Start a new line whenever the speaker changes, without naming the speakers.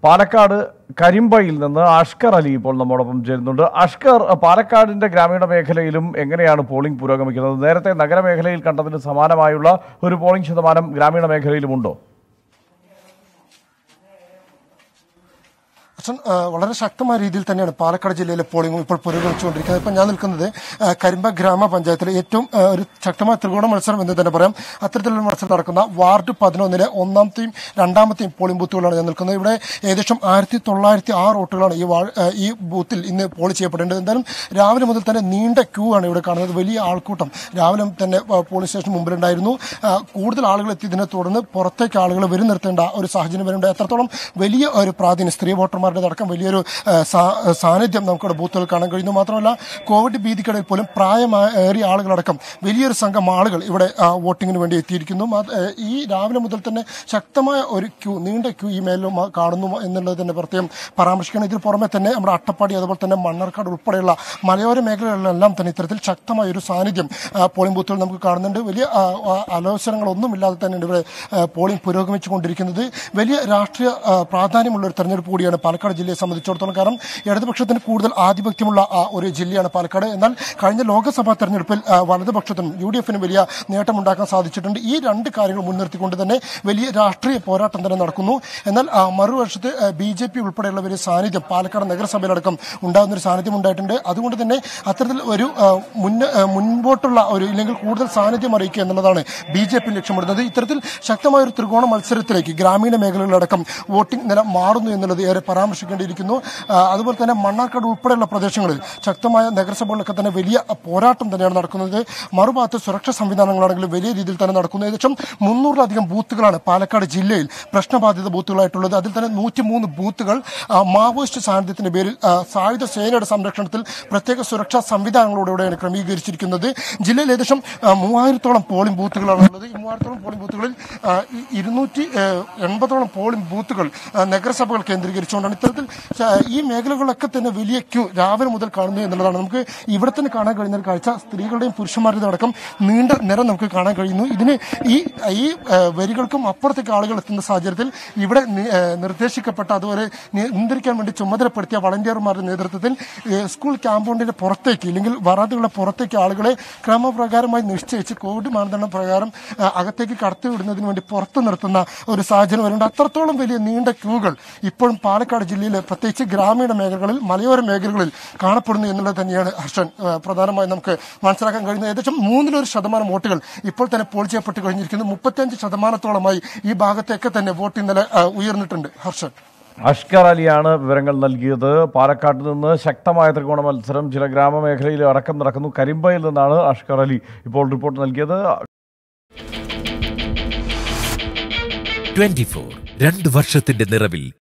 പാലക്കാട് കരിമ്പയിൽ നിന്ന് അഷ്കർ അലി ഇപ്പോൾ നമ്മോടൊപ്പം ചേരുന്നുണ്ട് അഷ്കർ പാലക്കാടിന്റെ ഗ്രാമീണ മേഖലയിലും എങ്ങനെയാണ് പോളിംഗ് പുരോഗമിക്കുന്നത് നേരത്തെ നഗരമേഖലയിൽ കണ്ടതിന് സമാനമായുള്ള ഒരു പോളിംഗ് ശതമാനം ഗ്രാമീണ മേഖലയിലുമുണ്ടോ
അച്ഛൻ ആ, വളരെ ശക്തമായ രീതിയിൽ തന്നെയാണ് പാലക്കാട് ജില്ലയിലെ പോളിംഗ് ഇപ്പോൾ പുരോഗമിച്ചുകൊണ്ടിരിക്കുന്നത് ഇപ്പം ഞാൻ നിൽക്കുന്നത് ആ, കരിമ്പ ഗ്രാമപഞ്ചായത്തിലെ ഏറ്റവും ആ, ഒരു ശക്തമായ ത്രികോണ മത്സരം എന്ന് തന്നെ പറയാം അത്തരത്തിലുള്ള മത്സരം നടക്കുന്ന വാർഡ് പതിനൊന്നിലെ ഒന്നാമത്തെയും രണ്ടാമത്തെയും പോളിംഗ് ബൂത്തുകളാണ് ഞാൻ നിൽക്കുന്നത് ഇവിടെ ഏകദേശം ആയിരത്തി തൊള്ളായിരത്തി ആറ് വോട്ടുകളാണ് ഈ വാ- ആ, ഈ ബൂത്തിൽ ഇന്ന് പോൾ ചെയ്യപ്പെടേണ്ടത് എന്തായാലും രാവിലെ മുതൽ തന്നെ നീണ്ട ക്യൂ ആണ് ഇവിടെ കാണുന്നത് വലിയ ആൾക്കൂട്ടം രാവിലെ തന്നെ ആ, പോളിംഗ് സ്റ്റേഷൻ മുമ്പിലുണ്ടായിരുന്നു ആ, കൂടുതൽ ആളുകൾ എത്തിയതിനെ തുടർന്ന് പുറത്തേക്ക് ആളുകൾ വരും നിർത്തേണ്ട ഒരു സാഹചര്യം വരുന്നുണ്ട് എത്രത്തോളം വലിയ ഒരു പ്രാധാന്യം സ്ത്രീ വോട്ടർമാരുടെ അടക്കം വലിയൊരു ആ, സാ- സാന്നിധ്യം നമുക്കിവിടെ ബൂത്തുകൾ കാണാൻ കഴിയുന്നു മാത്രമല്ല കോവിഡ് ഭീതിക്കിടയിൽ പോലും പ്രായമേറിയ ആളുകളടക്കം വലിയൊരു സംഘം ആളുകൾ ഇവിടെ ആ, വോട്ടിങ്ങിന് വേണ്ടി എത്തിയിരിക്കുന്നു മാ- ഏ, ഈ രാവിലെ മുതൽ തന്നെ ശക്തമായ ഒരു ക്യൂ നീണ്ട ക്യൂ ഈ മേലും ആ, കാണുന്നു എന്നുള്ളത് തന്നെ പ്രത്യേകം പരാമർശിക്കണം ഇതിന് പുറമെ തന്നെ നമ്മുടെ അട്ടപ്പാടി അതുപോലെ തന്നെ മണ്ണാർക്കാട് ഉൾപ്പെടെയുള്ള മലയോര മേഖലകളിലെല്ലാം തന്നെ ഇത്തരത്തിൽ ശക്തമായ ഒരു സാന്നിധ്യം ആ, പോളിംഗ് ബൂത്തുകൾ നമുക്ക് കാണുന്നുണ്ട് വലിയ ആ, ആ, അലോസരങ്ങളൊന്നുമില്ലാതെ തന്നെയാണ് ഇവിടെ ആ, പോളിംഗ് പുരോഗമിച്ചുകൊണ്ടിരിക്കുന്നത് വലിയ രാഷ്ട്രീയ ആ, പ്രാധാന്യമുള്ള ഒരു തെരഞ്ഞെടുപ്പ് കൂടിയാണ് പാലക്കാട് ജില്ലയെ സംബന്ധിച്ചിടത്തോളം കാരണം ഇടതുപക്ഷത്തിന് കൂടുതൽ ആധിപത്യമുള്ള ആ, ഒരു ജില്ലയാണ് പാലക്കാട് എന്നാൽ കഴിഞ്ഞ ലോക്സഭാ തെരഞ്ഞെടുപ്പിൽ ആ, വലതുപക്ഷത്തിനും യു ഡി എഫിനും വലിയ നേട്ടമുണ്ടാക്കാൻ സാധിച്ചിട്ടുണ്ട് ഈ രണ്ട് കാര്യങ്ങൾ മുൻനിർത്തിക്കൊണ്ട് തന്നെ വലിയ രാഷ്ട്രീയ പോരാട്ടം തന്നെ നടക്കുന്നു എന്നാൽ ആ, മറുവശത്ത് ബി ജെ പി ഉൾപ്പെടെയുള്ള ഒരു സാന്നിധ്യം പാലക്കാട് നഗരസഭയിലടക്കം ഉണ്ടാകുന്ന ഒരു സാന്നിധ്യം ഉണ്ടായിട്ടുണ്ട് അതുകൊണ്ട് തന്നെ അത്തരത്തിൽ ഒരു ആ, മുന്ന ആ, മുൻപോട്ടുള്ള ഒരു ഇല്ലെങ്കിൽ കൂടുതൽ സാന്നിധ്യം അറിയിക്കുക എന്നുള്ളതാണ് ബി ജെ പി ലക്ഷ്യമിടുന്നത് ഇത്തരത്തിൽ ശക്തമായ ഒരു ത്രികോണ മത്സരത്തിലേക്ക് ഗ്രാമീണ മേഖലകളിലടക്കം വോട്ടിംഗ് നില മാറുന്നു എന്നുള്ളത് ഏറെ പരാമർശിക്കേണ്ടിയിരിക്കുന്നു ആ, അതുപോലെ തന്നെ മണ്ണാർക്കാട് ഉൾപ്പെടെയുള്ള പ്രദേശങ്ങളിൽ ശക്തമായ നഗരസഭകളിലൊക്കെ തന്നെ വലിയ പോരാട്ടം തന്നെയാണ് നടക്കുന്നത് മറുഭാഗത്ത് സുരക്ഷാ സംവിധാനങ്ങളാണെങ്കിലും വലിയ രീതിയിൽ തന്നെ നടക്കുന്നു ഏകദേശം മുന്നൂറിലധികം ബൂത്തുകളാണ് പാലക്കാട് ജില്ലയിൽ പ്രശ്നബാധിത ബൂത്തുകളായിട്ടുള്ളത് അതിൽ തന്നെ നൂറ്റിമൂന്ന് ബൂത്തുകൾ ആ, മാവോയിസ്റ്റ് സാന്നിധ്യത്തിന്റെ പേരിൽ ആ, സായുധ സേനയുടെ സംരക്ഷണത്തിൽ പ്രത്യേക സുരക്ഷാ സംവിധാനങ്ങളോടെയാണ് ക്രമീകരിച്ചിരിക്കുന്നത് ജില്ലയിൽ ഏകദേശം ആ, മൂവായിരത്തോളം പോളിംഗ് ബൂത്തുകളാണ് ഉള്ളത് ഈ മൂവായിരത്തോളം പോളിംഗ് ബൂത്തുകളിൽ ആ, ഈ ഇരുന്നൂറ്റി ആ, എൺപതോളം പോളിംഗ് ബൂത്തുകൾ ആ, നഗരസഭകൾ കേന്ദ്രീകരിച്ചുകൊണ്ടാണ് ഇത്തരത്തിൽ ആ, ഈ മേഖലകളിലൊക്കെ തന്നെ വലിയ ക്യൂ രാവിലെ മുതൽ കാണുന്നു എന്നുള്ളതാണ് നമുക്ക് ഇവിടെ തന്നെ കാണാൻ കഴിയുന്ന ഒരു കാഴ്ച സ്ത്രീകളുടെയും പുരുഷന്മാരുടെയും അടക്കം നീണ്ട നിര നമുക്ക് കാണാൻ കഴിയുന്നു ഇതിന് ഈ ഈ ആ, വരികൾക്കും അപ്പുറത്തേക്ക് ആളുകൾ എത്തുന്ന സാഹചര്യത്തിൽ ഇവിടെ നി- ആ, നിർദ്ദേശിക്കപ്പെട്ട അതുപോലെ നി- നിയന്ത്രിക്കാൻ വേണ്ടി ചുമതലപ്പെടുത്തിയ വളണ്ടിയർമാരുടെ നേതൃത്വത്തിൽ ഏ, സ്കൂൾ ക്യാമ്പൗണ്ടിന്റെ പുറത്തേക്ക് ഇല്ലെങ്കിൽ വറാതുകളുടെ പുറത്തേക്ക് ആളുകളെ ക്രമപ്രകാരമായി നിശ്ചയിച്ച് കോവിഡ് മാനദണ്ഡ പ്രകാരം ആ, അകത്തേക്ക് കടത്തിവിടുന്നതിന് വേണ്ടി പുറത്തു നിർത്തുന്ന ഒരു സാഹചര്യം വരുന്നുണ്ട് അത്രത്തോളം വലിയ നീണ്ട ക്യൂകൾ ഇപ്പോഴും പാലക്കാട് ജില്ലയിലെ പ്രത്യേകിച്ച് ഗ്രാമീണ മേഖലകളിൽ മലയോര മേഖലകളിൽ കാണപ്പെടുന്നു എന്നുള്ളത് തന്നെയാണ് ഹർഷൻ ആ, പ്രധാനമായും നമുക്ക് മനസ്സിലാക്കാൻ കഴിയുന്നത് ഏകദേശം മൂന്നിലൊരു ശതമാനം വോട്ടുകൾ ഇപ്പോൾ തന്നെ പോൾ ചെയ്യപ്പെട്ട് കഴിഞ്ഞിരിക്കുന്നു മുപ്പത്തിയഞ്ച് ശതമാനത്തോളമായി ഈ ഭാഗത്തൊക്കെ തന്നെ വോട്ട് ഇന്നലെ ആ, ഉയർന്നിട്ടുണ്ട് ഹർഷൻ
അഷ്കർ അലിയാണ് വിവരങ്ങൾ നൽകിയത് പാലക്കാട്ട് നിന്ന് ശക്തമായ ത്രികോണ മത്സരം ചില ഗ്രാമമേഖലയിൽ അടക്കം നടക്കുന്നു കരിമ്പയിൽ നിന്നാണ് അഷ്കർ അലി ഇപ്പോൾ റിപ്പോർട്ട് നൽകിയത്
ട്വന്റി ഫോർ രണ്ട് വർഷത്തിന്റെ നിറവിൽ